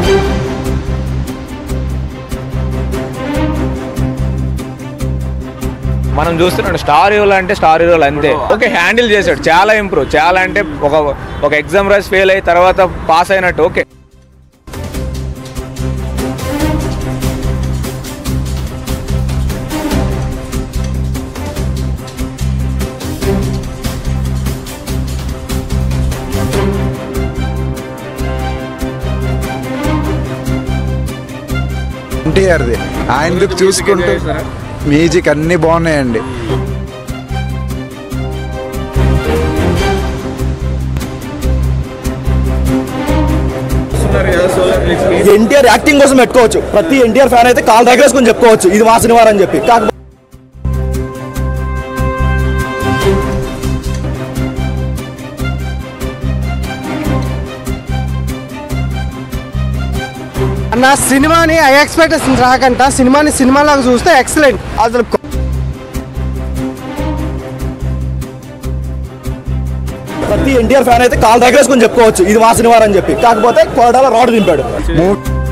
మనం చూస్తున్నాం స్టార్ హీరోలు అంటే స్టార్ హీరోలు అంతే ఓకే హ్యాండిల్ చేశాడు చాలా ఇంప్రూవ్ చాలా అంటే ఒక ఒక ఎగ్జామ్ రాసి ఫెయిల్ అయ్యి తర్వాత పాస్ అయినట్టు ఓకే ఎన్టీఆర్ది ఆయనకు చూసుకుంటే మ్యూజిక్ అన్నీ బాగున్నాయండి ఎన్టీఆర్ యాక్టింగ్ కోసం పెట్టుకోవచ్చు ప్రతి ఎన్టీఆర్ ఫ్యాన్ అయితే కాల్ దగ్గరేసుకొని చెప్పుకోవచ్చు ఇది మా సినిమా అని చెప్పి కాకపోతే అన్న సినిమాని ఐ ఎక్స్పెక్టేషన్ రాకంట సినిమాని సినిమాలాగా చూస్తే ఎక్సలెంట్ అసలు ప్రతి ఎన్టీఆర్ ఫ్యాన్ అయితే కాల్ దగ్గరేసుకొని చెప్పుకోవచ్చు ఇది మా సినిమా అని చెప్పి కాకపోతే కొరడాల రాడ్ దింపాడు మూ-